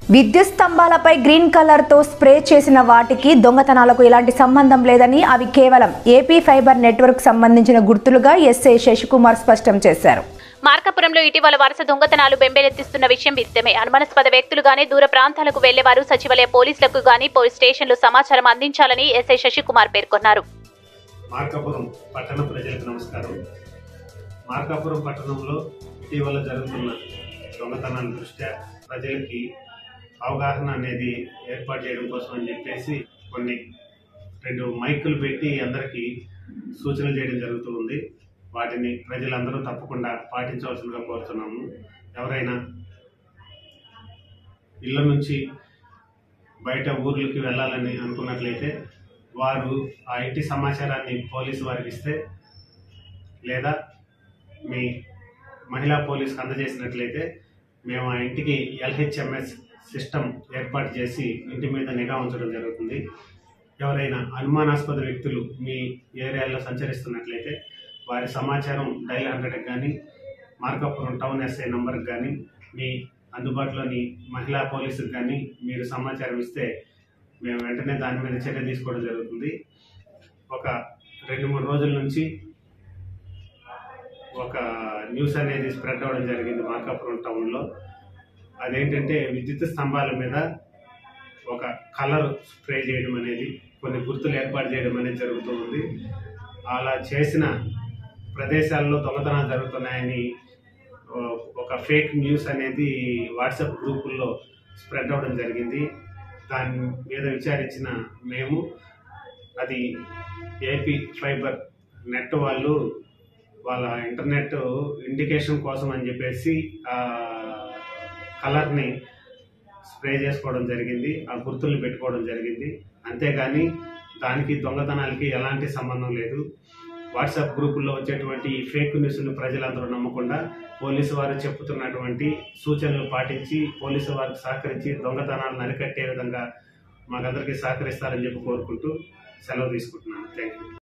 విద్యుత్ స్తంభాలపై green colour తో స్ప్రే చేసిన వాటికి దొంగతనాలకు ఎలాంటి సంబంధం లేదని అవి కేవలం ఏపీ ఫైబర్ నెట్వర్క్ సంబంధించిన గుర్తులుగా ఎస్ఐ శశికుమార్ స్పష్టం చేశారు మార్కాపురంలో ఇటీవల వరుస దొంగతనాలు బెంబేలెత్తిస్తున్న విషయం విదితమే అనుమానాస్పద వ్యక్తులు గానీ దూర ప్రాంతాలకు వెళ్లేవారు సచివాలయ పోలీసులకు గానీ పోలీస్ స్టేషన్లు సమాచారం అందించాలని ఎస్ఐ శశికుమార్ పేర్కొన్నారు మార్కాపురం పట్టణ ప్రజలకు నమస్కారం మార్కాపురం పట్టణంలో ఇటీవల జరుగుతున్న దొంగతనాల దృష్ట్యా ప్రజలకి అవగాహన అనేది ఏర్పాటు చేయడం కోసం అని చెప్పేసి కొన్ని రెండు మైకులు పెట్టి అందరికీ సూచనలు చేయడం జరుగుతూ ఉంది వాటిని ప్రజలందరూ తప్పకుండా పాటించవలసిందిగా కోరుతున్నాము ఎవరైనా ఇళ్ళ నుంచి బయట ఊర్లకి వెళ్ళాలని అనుకున్నట్లయితే వారు ఆ ఇంటి సమాచారాన్ని పోలీసు వారికి ఇస్తే లేదా మీ మహిళా పోలీసుకు అందజేసినట్లయితే మేము ఆ ఇంటికి ఎల్హెచ్ఎంఎస్ సిస్టమ్ ఏర్పాటు చేసి ఇంటి మీద నిఘా ఉంచడం జరుగుతుంది ఎవరైనా అనుమానాస్పద వ్యక్తులు మీ ఏరియాలో సంచరిస్తున్నట్లయితే వారి సమాచారం డైల్ హండ్రెడ్కి కానీ మార్కాపురం టౌన్ ఎస్ఐ నంబర్కి కానీ మీ అందుబాటులోని మహిళా పోలీసుకి కానీ మీరు సమాచారం ఇస్తే మేము వెంటనే దాని మీద చర్య తీసుకోవడం జరుగుతుంది ఒక రెండు మూడు రోజుల నుంచి ఒక న్యూస్ అనేది స్ప్రెడ్ అవ్వడం జరిగింది మార్కాపురం టౌన్లో అదేంటంటే విద్యుత్ స్తంభాల మీద ఒక కలర్ స్ప్రే చేయడం అనేది కొన్ని గుర్తులు ఏర్పాటు చేయడం అనేది జరుగుతూ ఉంది అలా చేసిన ప్రదేశాల్లో దొంగతనాలు జరుగుతున్నాయని ఓ, ఒక ఫేక్ న్యూస్ అనేది వాట్సాప్ గ్రూపుల్లో స్ప్రెడ్ అవ్వడం జరిగింది దాని మీద విచారించిన మేము అది ఏపీ ఫైబర్ నెట్ వాళ్ళు వాళ్ళ ఇంటర్నెట్ ఇండికేషన్ కోసం అని చెప్పేసి ఆ కలర్ని స్ప్రే చేసుకోవడం జరిగింది ఆ గుర్తుల్ని పెట్టుకోవడం జరిగింది అంతేగాని దానికి దొంగతనాలకి ఎలాంటి సంబంధం లేదు వాట్సాప్ గ్రూపుల్లో వచ్చేటువంటి ఈ ఫేక్ న్యూస్ను ప్రజలందరూ నమ్మకుండా పోలీసు వారు చెప్పుతున్నటువంటి సూచనలు పాటించి పోలీసు వారికి సహకరించి దొంగతనాలను అరికట్టే విధంగా మాకందరికీ సహకరిస్తారని చెప్పి కోరుకుంటూ సెలవు తీసుకుంటున్నాను థ్యాంక్ యూ